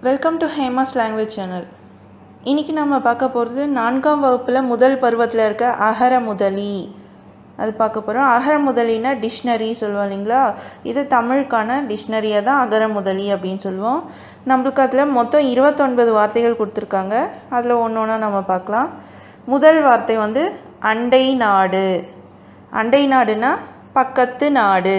welcome to Hema's language channel இன்றைக்கி நம்ம பார்க்க போகிறது நான்காம் வகுப்பில் முதல் பருவத்தில் இருக்க அகர முதலி அது பார்க்க போகிறோம் அகர முதலினா டிக்ஷனரி சொல்லுவோம் இல்லைங்களா இது தமிழுக்கான டிக்ஷனரியை தான் அகர முதலி அப்படின்னு சொல்லுவோம் நம்மளுக்கு அதில் மொத்தம் இருபத்தொன்பது வார்த்தைகள் கொடுத்துருக்காங்க அதில் ஒன்று ஒன்றா நம்ம பார்க்கலாம் முதல் வார்த்தை வந்து அண்டை நாடு அண்டை நாடுனா பக்கத்து நாடு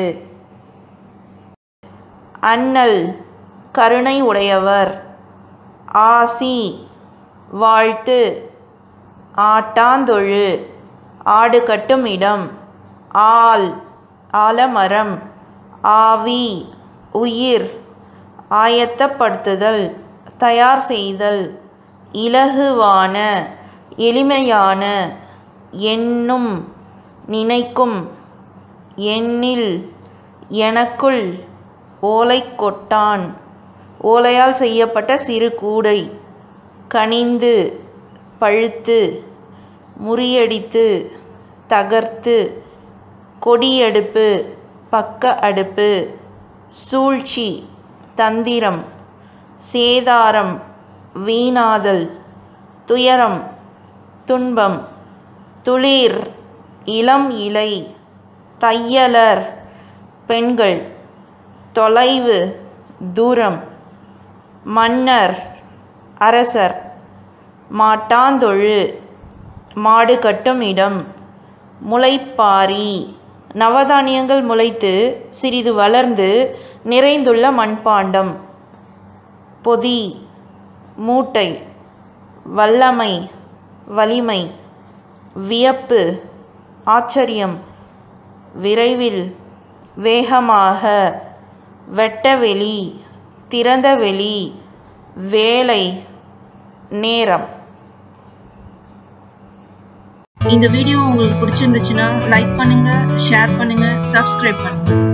அண்ணல் கருணை உடையவர் ஆசி வாழ்த்து ஆட்டாந்தொழு ஆடு கட்டும் இடம் ஆல் ஆலமரம் ஆவி உயிர் ஆயத்தப்படுத்துதல் தயார் செய்தல் இலகுவான எளிமையான எண்ணும் நினைக்கும் எண்ணில் எனக்குள் ஓலை கொட்டான் ஓலையால் செய்யப்பட்ட சிறு கூடை கனிந்து பழுத்து முறியடித்து தகர்த்து கொடியடுப்பு பக்க அடுப்பு சூழ்ச்சி தந்திரம் சேதாரம் வீணாதல் துயரம் துன்பம் துளிர் இளம் இலை தையலர் பெண்கள் தொலைவு தூரம் மன்னர் அரசர் மாட்டாந்தொழு மாடு கட்டும் இடம் முளைப்பாரி நவதானியங்கள் முளைத்து சிறிது வளர்ந்து நிறைந்துள்ள மண்பாண்டம் பொதி மூட்டை வல்லமை வலிமை வியப்பு ஆச்சரியம் விரைவில் வேகமாக வெட்டவெளி திறந்தவெளி வேலை நேரம் இந்த வீடியோ உங்களுக்கு பிடிச்சிருந்துச்சுன்னா லைக் பண்ணுங்க ஷேர் பண்ணுங்க சப்ஸ்கிரைப் பண்ணுங்க